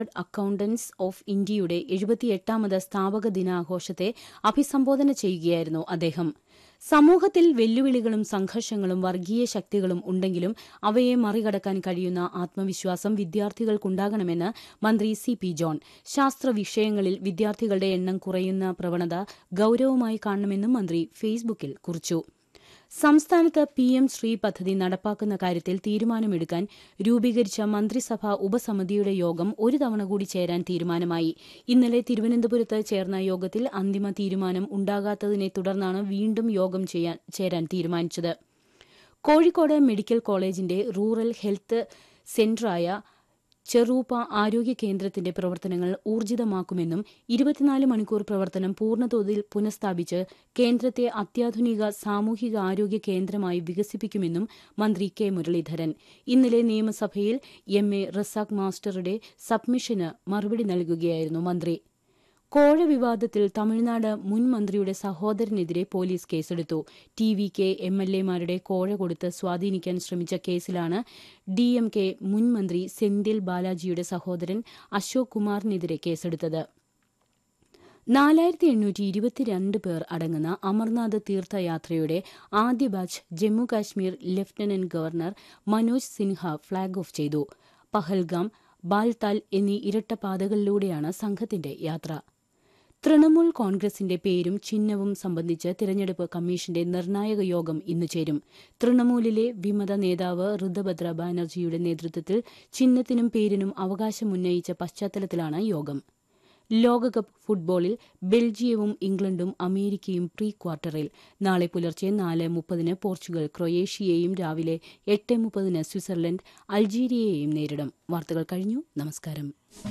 Accountants of ഇന്ത്യയുടെ എഴുപത്തിയെട്ടാമത് സ്ഥാപക ദിനാഘോഷത്തെ അഭിസംബോധന ചെയ്യുകയായിരുന്നു അദ്ദേഹം സമൂഹത്തിൽ വെല്ലുവിളികളും സംഘർഷങ്ങളും വർഗീയ ശക്തികളും ഉണ്ടെങ്കിലും അവയെ മറികടക്കാൻ കഴിയുന്ന ആത്മവിശ്വാസം വിദ്യാർത്ഥികൾക്കുണ്ടാകണമെന്ന് മന്ത്രി സി പി ജോൺ ശാസ്ത്ര വിഷയങ്ങളിൽ വിദ്യാർത്ഥികളുടെ എണ്ണം കുറയുന്ന പ്രവണത ഗൌരവമായി കാണണമെന്നും മന്ത്രി ഫേസ്ബുക്കിൽ കുറിച്ചു സംസ്ഥാനത്ത് പി എം ശ്രീ പദ്ധതി നടപ്പാക്കുന്ന കാര്യത്തിൽ തീരുമാനമെടുക്കാൻ രൂപീകരിച്ച മന്ത്രിസഭാ ഉപസമിതിയുടെ യോഗം ഒരു തവണ കൂടി ചേരാൻ തീരുമാനമായി ഇന്നലെ തിരുവനന്തപുരത്ത് ചേർന്ന യോഗത്തിൽ അന്തിമ തീരുമാനം ഉണ്ടാകാത്തതിനെ തുടർന്നാണ് വീണ്ടും യോഗം ചേരാൻ തീരുമാനിച്ചത് കോഴിക്കോട് മെഡിക്കൽ കോളേജിന്റെ റൂറൽ ഹെൽത്ത് സെന്ററായ ചെറൂപ്പ ആരോഗ്യ കേന്ദ്രത്തിന്റെ പ്രവർത്തനങ്ങൾ ഊർജിതമാക്കുമെന്നും ഇരുപത്തിനാല് മണിക്കൂർ പ്രവർത്തനം പൂർണ്ണതോതിൽ പുനഃസ്ഥാപിച്ച് കേന്ദ്രത്തെ അത്യാധുനിക സാമൂഹിക ആരോഗ്യ കേന്ദ്രമായി വികസിപ്പിക്കുമെന്നും മന്ത്രി കെ മുരളീധരൻ ഇന്നലെ നിയമസഭയിൽ എം എ റസാഖ് മാസ്റ്ററുടെ സബ്മിഷന് മറുപടി നൽകുകയായിരുന്നു മന്ത്രി കോഴ വിവാദത്തിൽ തമിഴ്നാട് മുൻ മന്ത്രിയുടെ സഹോദരനെതിരെ പോലീസ് കേസെടുത്തു T V K M L എമാരുടെ കോഴ കൊടുത്ത് സ്വാധീനിക്കാൻ ശ്രമിച്ച കേസിലാണ് ഡി എം കെ മുൻ മന്ത്രി സെന്തിൽ ബാലാജിയുടെ സഹോദരൻ അശോക് കുമാറിനെതിരെ കേസെടുത്തത് നാലായിരത്തി എണ്ണൂറ്റി ഇരുപത്തിരണ്ട് പേർ അടങ്ങുന്ന അമർനാഥ് തീർത്ഥയാത്രയുടെ ആദ്യ batch Jammu Kashmir lieutenant governor Manoj Sinha flag off ചെയ്തു പഹൽഗാം ബാൽതാൽ എന്നീ ഇരട്ടപാതകളിലൂടെയാണ് സംഘത്തിന്റെ യാത്ര തൃണമൂൽ കോൺഗ്രസിന്റെ പേരും ചിഹ്നവും സംബന്ധിച്ച് തിരഞ്ഞെടുപ്പ് കമ്മീഷന്റെ നിർണായക യോഗം ഇന്ന് ചേരും തൃണമൂലിലെ വിമത നേതാവ് ഋതഭദ്ര ബാനർജിയുടെ നേതൃത്വത്തിൽ ചിഹ്നത്തിനും പേരിനും അവകാശമുന്നയിച്ച പശ്ചാത്തലത്തിലാണ് യോഗം ലോകകപ്പ് ഫുട്ബോളിൽ ബെൽജിയവും ഇംഗ്ലണ്ടും അമേരിക്കയും പ്രീ ക്വാർട്ടറിൽ നാളെ പുലർച്ചെ നാല് മുപ്പതിന് പോർച്ചുഗൽ ക്രൊയേഷ്യയെയും രാവിലെ എട്ട് മുപ്പതിന് സ്വിറ്റ്സർലൻഡ് അൾജീരിയയെയും നേരിടും വാർത്തകൾ കഴിഞ്ഞു നമസ്കാരം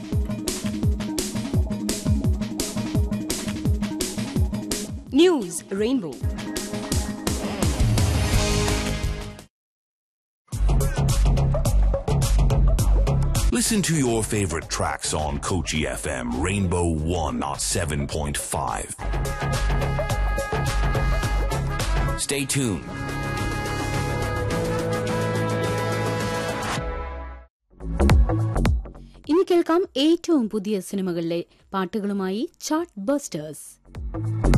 News Rainbow. Listen to your favorite tracks on Kochi FM Rainbow 107.5. Stay tuned. ഇനി കേൾക്കാം ഏറ്റവും പുതിയ സിനിമകളിലെ പാട്ടുകളുമായി ചാർട്ട് ബസ്റ്റേഴ്സ്